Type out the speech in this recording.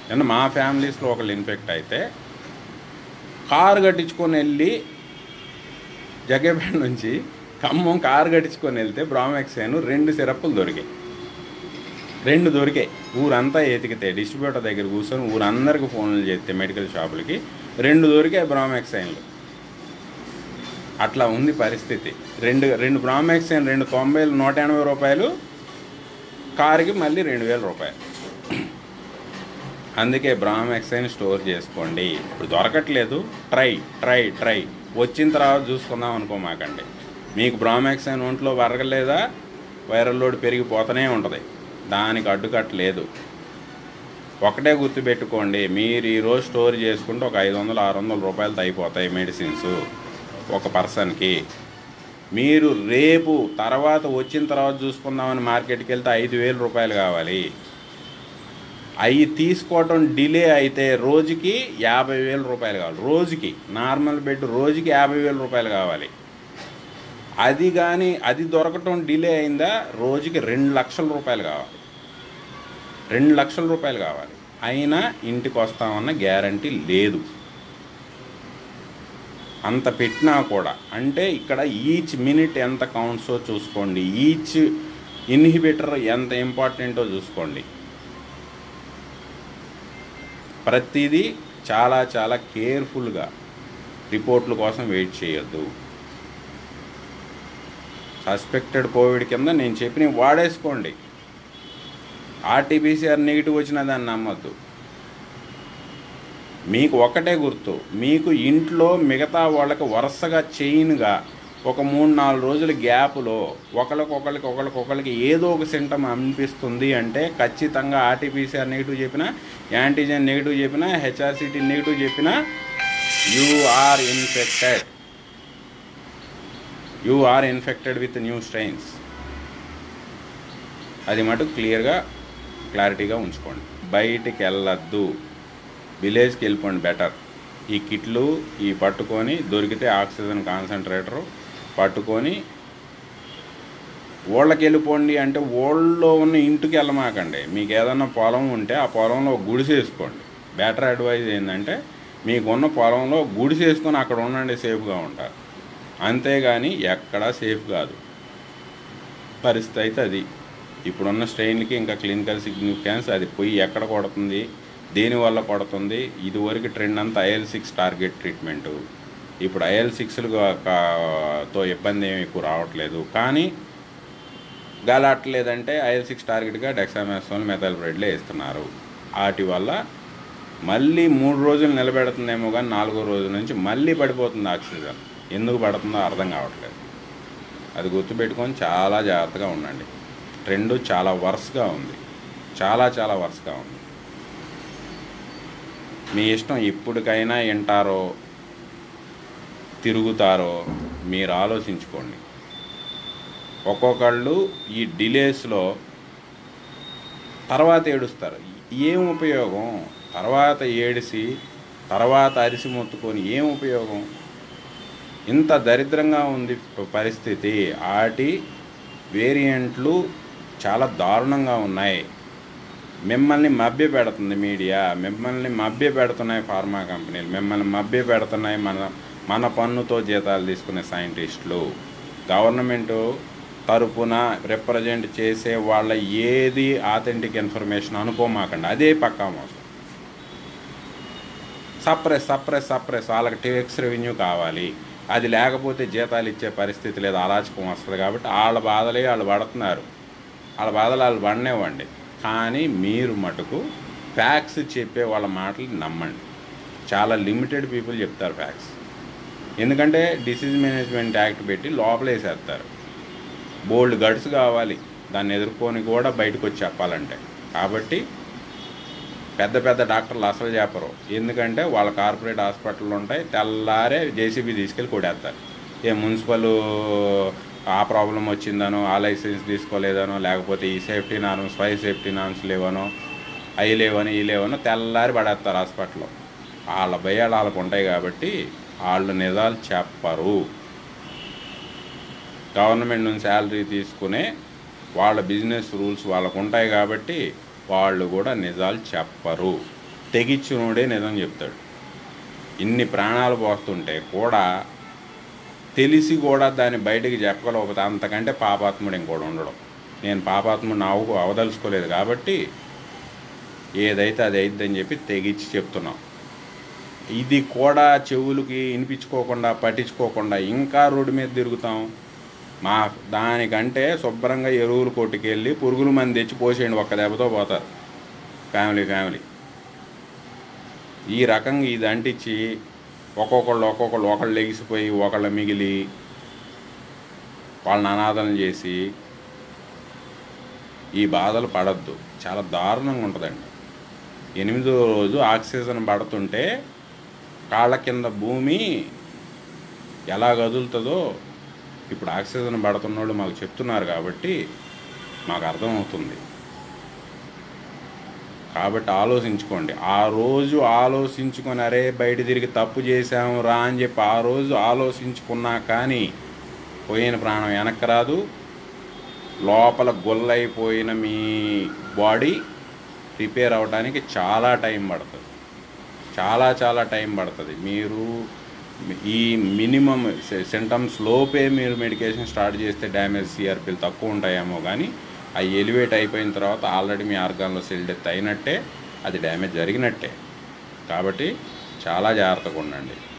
నిన్న మా ఫ్యామిలీస్లో ఒకళ్ళు ఇన్ఫెక్ట్ అయితే కారు కట్టించుకొని వెళ్ళి జగ్గేపేట నుంచి ఖమ్మం కారు కట్టించుకొని వెళ్తే బ్రామెక్సైన్ రెండు సిరప్పులు దొరికాయి రెండు దొరికాయి ఊరంతా ఎతికితే డిస్ట్రిబ్యూటర్ దగ్గర కూర్చొని ఊరందరికి ఫోన్లు చేస్తే మెడికల్ షాపులకి రెండు దొరికాయి బ్రామెక్సైన్లు అట్లా ఉంది పరిస్థితి రెండు రెండు బ్రామెక్సైన్ రెండు తొంభైలు నూట ఎనభై రూపాయలు కారుకి మళ్ళీ రెండు వేల రూపాయలు అందుకే బ్రామెక్సైన్ స్టోర్ చేసుకోండి ఇప్పుడు దొరకట్లేదు ట్రై ట్రై ట్రై వచ్చిన తర్వాత చూసుకుందాం అనుకోమాకండి మీకు బ్రామెక్సైన్ ఒంట్లో వరగలేదా వైరల్ లోడ్ పెరిగిపోతూనే ఉంటుంది దానికి అడ్డుకట్టలేదు ఒకటే గుర్తుపెట్టుకోండి మీరు ఈరోజు స్టోర్ చేసుకుంటే ఒక ఐదు వందలు ఆరు వందల రూపాయలతో అయిపోతాయి మెడిసిన్స్ ఒక పర్సన్కి మీరు రేపు తర్వాత వచ్చిన తర్వాత చూసుకుందామని మార్కెట్కి వెళ్తే ఐదు వేల రూపాయలు కావాలి అవి తీసుకోవటం డిలే అయితే రోజుకి యాభై వేల రూపాయలు కావాలి రోజుకి నార్మల్ బెడ్ రోజుకి యాభై వేల రూపాయలు కావాలి అది కానీ అది దొరకటం డిలే అయిందా రోజుకి రెండు లక్షల రూపాయలు కావాలి రెండు లక్షల రూపాయలు కావాలి అయినా ఇంటికి వస్తామన్న గ్యారంటీ లేదు అంత పెట్టినా కూడా అంటే ఇక్కడ ఈచ్ మినిట్ ఎంత కౌంట్సో చూసుకోండి ఈచ్ ఇన్హిబిటర్ ఎంత ఇంపార్టెంటో చూసుకోండి ప్రతిదీ చాలా చాలా కేర్ఫుల్గా రిపోర్ట్ల కోసం వెయిట్ చేయొద్దు సస్పెక్టెడ్ కోవిడ్ కింద నేను చెప్పిన వాడేసుకోండి ఆర్టీపీసీఆర్ నెగిటివ్ వచ్చిన దాన్ని నమ్మద్దు మీకు ఒకటే గుర్తు మీకు ఇంట్లో మిగతా వాళ్ళకి వరుసగా చైన్గా ఒక మూడు నాలుగు రోజుల గ్యాప్లో ఒకరికొకరికి ఒకరికొకరికి ఏదో ఒక సింటమ్ అనిపిస్తుంది అంటే ఖచ్చితంగా ఆర్టీపీసీఆర్ నెగిటివ్ చెప్పినా యాంటీజెన్ నెగిటివ్ చెప్పినా హెచ్ఆర్సిటీ నెగిటివ్ చెప్పినా you are infected you are infected with new strains అది మటుకు క్లియర్గా క్లారిటీగా ఉంచుకోండి బయటికి వెళ్ళొద్దు విలేజ్కి వెళ్ళిపోండి బెటర్ ఈ కిట్లు ఈ పట్టుకొని దొరికితే ఆక్సిజన్ కాన్సన్ట్రేటరు పట్టుకొని ఊళ్ళకి వెళ్ళిపోండి అంటే ఊళ్ళో ఉన్న ఇంటికి వెళ్ళమాకండి మీకు ఏదన్నా పొలం ఉంటే ఆ పొలంలో ఒక గుడిసె వేసుకోండి బెటర్ అడ్వైజ్ ఏంటంటే మీకున్న పొలంలో గుడిసె వేసుకొని అక్కడ ఉండండి సేఫ్గా ఉంటారు అంతేగాని ఎక్కడా సేఫ్ కాదు పరిస్థితి అయితే అది ఇప్పుడున్న స్ట్రెయిన్కి ఇంకా క్లినికల్ సిగ్నిఫికెన్స్ అది పోయి ఎక్కడ కొడుతుంది దేనివల్ల కొడుతుంది ఇదివరకు ట్రెండ్ అంతా ఐఎల్ సిక్స్ టార్గెట్ ట్రీట్మెంటు ఇప్పుడు ఐఎల్ సిక్స్లు తో ఇబ్బంది ఏమి ఎక్కువ రావట్లేదు కానీ గాలాట్లేదంటే ఐఎల్ సిక్స్ టార్గెట్గా డెక్సామెసోన్ మెథల్ బ్రెడ్లే ఇస్తున్నారు వాటి వల్ల మళ్ళీ మూడు రోజులు నిలబెడుతుందేమో కానీ నాలుగో రోజు నుంచి మళ్ళీ పడిపోతుంది ఆక్సిజన్ ఎందుకు పడుతుందో అర్థం కావట్లేదు అది గుర్తుపెట్టుకొని చాలా జాగ్రత్తగా ఉండండి ట్రెండ్ చాలా వర్స్గా ఉంది చాలా చాలా వర్స్గా ఉంది మీ ఇష్టం ఇప్పటికైనా వింటారో తిరుగుతారో మీరు ఆలోచించుకోండి ఒక్కొక్కళ్ళు ఈ డిలేస్లో తర్వాత ఏడుస్తారు ఏం ఉపయోగం తర్వాత ఏడిసి తర్వాత అరిసి మొత్తుకొని ఏం ఉపయోగం ఇంత దరిద్రంగా ఉంది ప- పరిస్థితి ఆటి వేరియంట్లు చాలా దారుణంగా ఉన్నాయి మిమ్మల్ని మభ్య పెడుతుంది మీడియా మిమ్మల్ని మభ్య పెడుతున్నాయి ఫార్మా కంపెనీలు మిమ్మల్ని మభ్య పెడుతున్నాయి మన మన పన్నుతో జీతాలు తీసుకునే సైంటిస్టులు గవర్నమెంట్ తరపున రిప్రజెంట్ చేసే వాళ్ళ ఏది ఆథెంటిక్ ఇన్ఫర్మేషన్ అనుకోమాకండి అదే పక్కా మోసం సప్రెస్ సప్రెస్ సప్రెస్ వాళ్ళకి ట్యాక్స్ రెవెన్యూ కావాలి అది లేకపోతే జీతాలు ఇచ్చే పరిస్థితి లేదు అరాచకం వస్తుంది కాబట్టి వాళ్ళ బాధలే వాళ్ళు పడుతున్నారు వాళ్ళ బాధలు వాళ్ళు పడనివ్వండి కానీ మీరు మటుకు ఫ్యాక్స్ చెప్పే వాళ్ళ మాటలు నమ్మండి చాలా లిమిటెడ్ పీపుల్ చెప్తారు ఫ్యాక్స్ ఎందుకంటే డిసీజ్ మేనేజ్మెంట్ యాక్ట్ పెట్టి లోపలేసేస్తారు బోల్డ్ గడ్స్ కావాలి దాన్ని ఎదుర్కొని కూడా బయటకు వచ్చి చెప్పాలంటే కాబట్టి పెద్ద పెద్ద డాక్టర్లు అసలు చెప్పరు ఎందుకంటే వాళ్ళ కార్పొరేట్ హాస్పిటల్ ఉంటాయి తెల్లారే జేసీబీ తీసుకెళ్ళి కొడేస్తారు ఏ మున్సిపల్ ఆ ప్రాబ్లం వచ్చిందనో ఆ లైసెన్స్ తీసుకోలేదనో లేకపోతే ఈ safety norms five safety norms లేవనో అవి లేవనో ఈ లేవనో తెల్లారి పడేస్తారు హాస్పిటల్లో వాళ్ళ భయాలు వాళ్ళకు ఉంటాయి కాబట్టి వాళ్ళు నిజాలు చెప్పరు గవర్నమెంట్ నుంచి శాలరీ తీసుకునే వాళ్ళ బిజినెస్ రూల్స్ వాళ్ళకు ఉంటాయి కాబట్టి వాళ్ళు కూడా నిజాలు చెప్పరు తెగిచ్చినోడే నిజం చెప్తాడు ఇన్ని ప్రాణాలు పోస్తుంటే కూడా తెలిసి కూడా దాన్ని బయటికి చెప్పగలకపోతే అంతకంటే పాపాత్ముడు ఇంకోటి ఉండడం నేను పాపాత్ముడిని అవ అవదలుచుకోలేదు కాబట్టి ఏదైతే అది అయిద్దని చెప్పి తెగిచ్చి చెప్తున్నాం ఇది కూడా చెవులకి వినిపించుకోకుండా పట్టించుకోకుండా ఇంకా రోడ్డు మీద తిరుగుతాం మా దానికంటే శుభ్రంగా ఎరువులు కొట్టుకెళ్ళి పురుగుల మంది తెచ్చి పోసేయండి ఒక్క దెబ్బతో పోతారు ఫ్యామిలీ ఫ్యామిలీ ఈ రకంగా ఇది అంటించి ఒక్కొక్కళ్ళు ఒక్కొక్కళ్ళు ఒకళ్ళు లెగిసిపోయి ఒకళ్ళు మిగిలి వాళ్ళని అనాథలను చేసి ఈ బాధలు పడద్దు చాలా దారుణంగా ఉంటుందండి ఎనిమిదో రోజు ఆక్సిజన్ పడుతుంటే కాళ్ళ కింద భూమి ఎలా కదులుతుందో ఇప్పుడు ఆక్సిజన్ పడుతున్న వాళ్ళు మాకు చెప్తున్నారు కాబట్టి మాకు అర్థమవుతుంది కాబట్టి ఆలోచించుకోండి ఆ రోజు ఆలోచించుకొని అరే బయట తిరిగి తప్పు చేశాము రా అని చెప్పి ఆ రోజు ఆలోచించుకున్నా కానీ పోయిన ప్రాణం వెనక్కి రాదు లోపల గొల్లైపోయిన మీ బాడీ రిపేర్ అవ్వడానికి చాలా టైం పడుతుంది చాలా చాలా టైం పడుతుంది మీరు ఈ మినిమం సింటమ్స్ లోపే మీరు మెడికేషన్ స్టార్ట్ చేస్తే డ్యామేజ్ సిఆర్పీలు తక్కువ ఉంటాయేమో కానీ అవి ఎలివేట్ అయిపోయిన తర్వాత ఆల్రెడీ మీ ఆర్గాన్లో సెల్ డెత్ అయినట్టే అది డ్యామేజ్ జరిగినట్టే కాబట్టి చాలా జాగ్రత్తగా ఉండండి